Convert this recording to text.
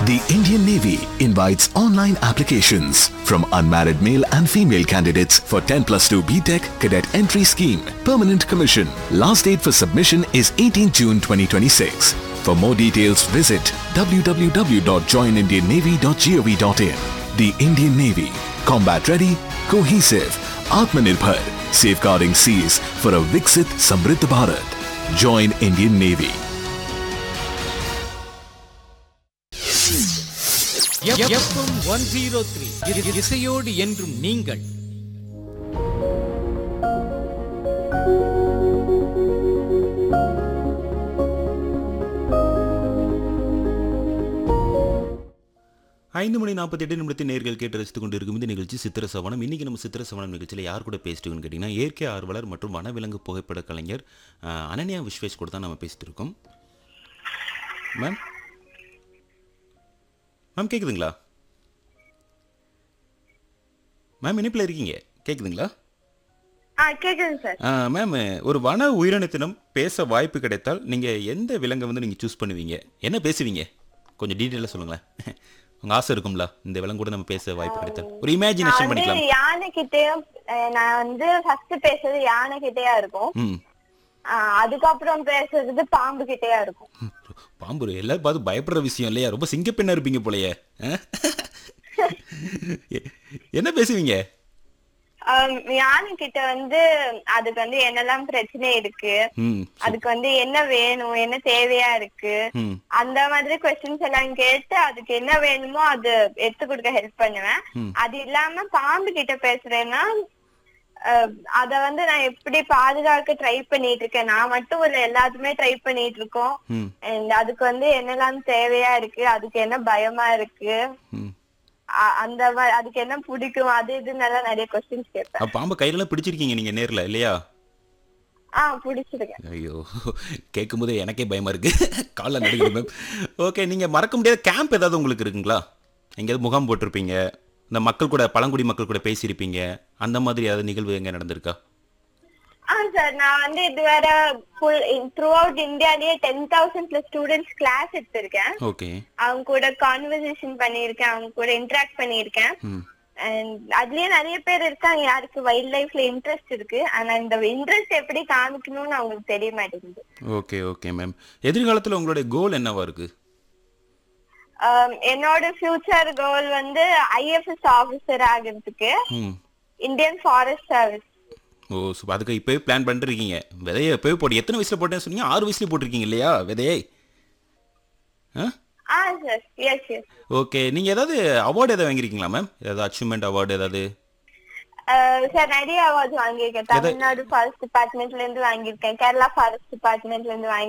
The Indian Navy invites online applications from unmarried male and female candidates for 10 plus 2 BTEC cadet entry scheme, permanent commission. Last date for submission is 18 June 2026. For more details, visit www.joinindiannavy.gov.in. The Indian Navy, combat ready, cohesive, Atmanirbhar, safeguarding seas for a Viksit Samriddh Bharat. Join Indian Navy. FM one zero three இசையோடு என்றும் நீங்கள் ஐந்து மணி நாற்பத்தி எட்டு நிமிடத்தில் நேர்கள் கேட்டு ரசித்துக் கொண்டு இருக்கும் இந்த நிகழ்ச்சி சித்திர சவனம் இன்னைக்கு நம்ம சித்திர சவனம் நிகழ்ச்சியில் யார் கூட பேசிட்டுன்னு கேட்டிங்கன்னா இயற்கை ஆர்வலர் மற்றும் வனவிலங்கு புகைப்பட கலைஞர் அஹ், அனன்யா விஸ்வேஷ் கூட தான் நம்ம பேசிட்டு இருக்கோம் மேம் மேம் கேட்குதுங்களா மேம் இணைப்பில் இருக்கீங்க கேட்குதுங்களா ஆ கேக்குது சார் ஆ, மேம் ஒரு வன உயிரினத்தினம் பேச வாய்ப்பு கிடைத்தால் நீங்கள் எந்த விலங்கை வந்து நீங்கள் சூஸ் பண்ணுவீங்க என்ன பேசுவீங்க கொஞ்சம் டீட்டெயிலாக சொல்லுங்களேன் உங்கள் ஆசை இருக்கும்ல இந்த விலங்கு கூட நம்ம பேச வாய்ப்பு கிடைத்தால் ஒரு நான் இமேஜினேஷன் வந்து பண்ணிக்கலாம் யானை கிட்டேயும் நான் வந்து ஃபர்ஸ்ட் பேசுறது யானை கிட்டேயா இருக்கும் ம் ஆ, அதுக்கப்புறம் பேசுறது பாம்பு கிட்டேயா இருக்கும் பாம்பு எல்லாரும் பார்த்து பயப்படுற விஷயம் இல்லையா ரொம்ப சிங்கப்பெண்ணா இருப்பீங்க போலயே ஆ? எ- என்ன பேசுவீங்க ஆம், யானை கிட்ட வந்து அதுக்கு வந்து என்னெல்லாம் பிரச்சனை இருக்கு ம் அதுக்கு வந்து என்ன வேணும் என்ன தேவையா இருக்கு ம் அந்த மாதிரி கொஸ்டின்ஸ் எல்லாம் கேட்டு அதுக்கு என்ன வேணுமோ அது எடுத்து கொடுக்க ஹெல்ப் பண்ணுவேன் ம். அது இல்லாம பாம்பு கிட்ட பேசுறேன்னா அஹ், அத வந்து நான் எப்படி பாதுகாக்க ட்ரை பண்ணிட்டு இருக்கேன் நான் மட்டும் இல்ல எல்லாத்துமே ட்ரை பண்ணிட்டு இருக்கோம் ம் And அதுக்கு வந்து என்னெல்லாம் தேவையா இருக்கு அதுக்கு என்ன பயமா இருக்கு ம் அ- அந்த மா- அதுக்கு என்ன பிடிக்கும் அது இதுன்னு எல்லாம் நிறைய கொஸ்டின்ஸ் கேட்பேன் அப்ப பாம்பை கையிலலாம் பிடிச்சிருக்கீங்க நீங்கள் நேரில் இல்லையா ஆஹ் பிடிச்சிருக்கேன் ஐயோ கேட்கும் போதே எனக்கே பயமா இருக்கு காலைல நடுங்குது மேம் ஓகே நீங்க மறக்க முடியாத கேம்ப் ஏதாவது உங்களுக்கு இருக்குங்களா எங்கேயாவது முகாம் போட்டிருப்பீங்க இந்த மக்கள் கூட பழங்குடி மக்கள் கூட பேசியிருப்பீங்க அந்த மாதிரி ஏதாவது நிகழ்வு எங்க நடந்திருக்கா ஆ சார் நான் வந்து இதுவரை ஃபுல் த்ரூ அவுட் இந்தியாலயே ten thousand plus students class எடுத்திருக்கேன் ஓகே அவங்க கூட கான்வர்சேஷன் பண்ணியிருக்கேன் அவங்க கூட இன்டராக்ட் பண்ணியிருக்கேன் ம் அண்ட் அதுலயே நிறைய பேர் இருக்காங்க யாருக்கு வைல்ட் லைஃப்ல இன்ட்ரெஸ்ட் இருக்கு ஆனா இந்த இன்ட்ரெஸ்ட் எப்படி காமிக்கணும்னு அவங்களுக்கு தெரிய மாட்டேங்குது ஓகே ஓகே மேம் எதிர்காலத்தில் உங்களுடைய கோல் என்னவா இருக்கு Um, என்னோட ஃபியூச்சர் கோல் வந்து ஐஎஃப்எஸ் ஆபீசர் ஆகிறதுக்கு ம் இந்தியன் ஃபாரஸ்ட் சர்வீஸ் ஓ சூப்பர் அதுக்கு இப்போவே பிளான் பண்ணிருக்கீங்க விதையை இப்போவே போட்டு எத்தனை வயசில் போட்டேன்னு சொன்னீங்க ஆறு வயசுல போட்டிருக்கீங்க இல்லையா விதையை ஆ ஆ சார் எஸ் எஸ் ஓகே நீங்கள் ஏதாவது அவார்டு எதாவது வாங்கியிருக்கீங்களா மேம் ஏதாவது அச்சீவ்மெண்ட் அவார்டு ஏதாவது சார் நிறைய அவார்ட்ஸ் வாங்கியிருக்கேன் தமிழ்நாடு ஃபாரஸ்ட் டிபார்ட்மெண்ட்ல இருந்து வாங்கியிருக்கேன் கேரளா ஃபாரஸ்ட் டிபார்ட்மெண்ட்ல இருந்து வாங்கி